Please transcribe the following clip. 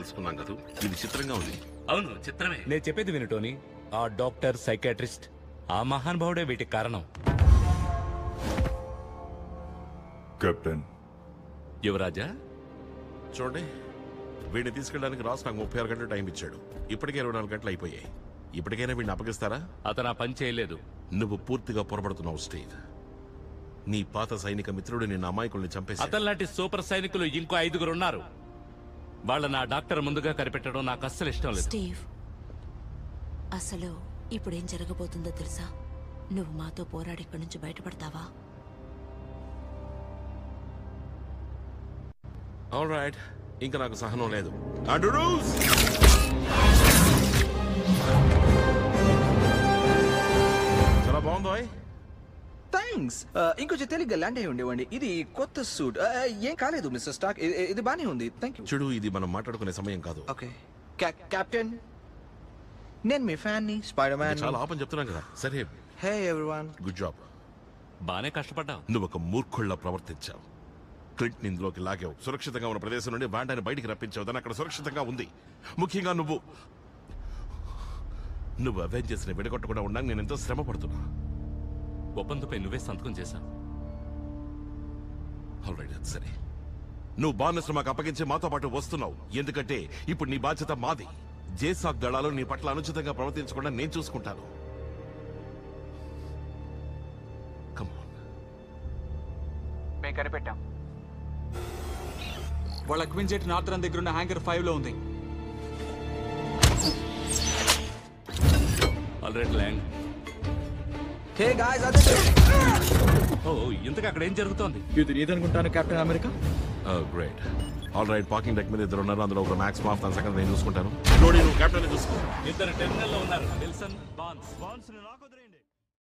తెలుసుకున్నాం కదా ఇది చిత్రంగా ఉంది అవును చిత్రమే నేను చెప్పేది విను టోనీ ఆ డాక్టర్ సైకాట్రిస్ట్ ఆ మహానుభావుడే వీటికి కారణం కెప్టెన్ యువరాజా చూడండి వీడిని తీసుకెళ్ళడానికి రాస్ నాకు ముప్పై ఆరు గంటలు టైం ఇచ్చాడు ఇప్పటికే ఇరవై నాలుగు గంటలు అయిపోయాయి ఇప్పటికైనా వీడిని అప్పగిస్తారా అతను ఆ పని చేయలేదు నువ్వు పూర్తిగా పొరబడుతున్నావు స్టీవ్ నీ పాత సైనిక మిత్రుడు నిన్న అమాయకుల్ని చంపేసి అతను లాంటి సూపర్ సైనికులు ఇంకో ఐదుగురు ఉన్నారు వాళ్ళ నా డాక్టర్ ముందుగా కనిపెట్టడం నాకు అస్సలు ఇష్టం లేదు స్టీవ్ అసలు ఇప్పుడేం జరగబోతుందో తెలుసా నువ్వు మాతో పోరాడి ఇక్కడి నుంచి బయటపడతావా ఆల్ రైట్ ఇంకా నాకు సహనం లేదు అడ్రూస్ చాలా బాగుందో థ్యాంక్స్ ఇంకొంచెం తేలిగ్గా ల్యాండ్ అయి ఉండేవండి ఇది కొత్త సూట్ ఏం కాలేదు మిస్టర్ స్టాక్ ఇ- ఇ- ఇది బానే ఉంది థ్యాంక్ యూ చూడు ఇది మనం మాట్లాడుకునే సమయం కాదు ఓకే కెప్టెన్ నేను మీ ఫ్యాన్ ని స్పైడర్ మ్యాన్ చాలా ఆపని చెప్తున్నాం కదా సరే హే ఎవ్రీవన్ గుడ్ జాబ్ బానే కష్టపడ్డావు నువ్వు ఒక మూర్ఖుళ్ళ ప్రవర్తించావు క్లింట్ ఇందులోకి లాగావు సురక్షితంగా ఉన్న ప్రదేశం నుండి వాండాన్ని బయటికి రప్పించావు దాన్ని అక్కడ సురక్షితంగా ఉంది ముఖ్యంగా నువ్వు నువ్వు అవెంజర్స్ ని విడగొట్టకుండా ఉండడానికి నేను ఎంతో శ్రమ పడుతున్నా ఒప్పందంపై నువ్వే సంతకం చేశావు ఆల్రైట్ అది సరే నువ్వు బానిసలు మాకు అప్పగించి మాతో పాటు వస్తున్నావు ఎందుకంటే ఇప్పుడు నీ బాధ్యత మాది జేసాక్ దళాలు నీ పట్ల అనుచితంగా ప్రవర్తించకుండా నేను చూసుకుంటాను Come on. మేము కనిపెట్టాం వాళ్ళ క్విన్జెట్ నార్థరన్ దగ్గర ఉన్న హ్యాంగర్ ఫైవ్ లో ఉంది ఆల్రెడీ ల్యాండ్ హే గాయ్స్ అదే ఓ ఇంతకు అక్కడ ఏం జరుగుతోంది ఇది నీదనుకుంటాను captain America great all right parking deck మీద ఇద్దరు ఉన్నారు అందులో ఒక మ్యాక్స్ మాఫ్ తన సంగతి నేను చూసుకుంటాను జోడీ నువ్వు కెప్టెన్ చూసుకో ఇద్దరు టెర్మినల్ లో ఉన్నారు విల్సన్ బాన్స్ బాన్స్ నాకు వదిలేయండి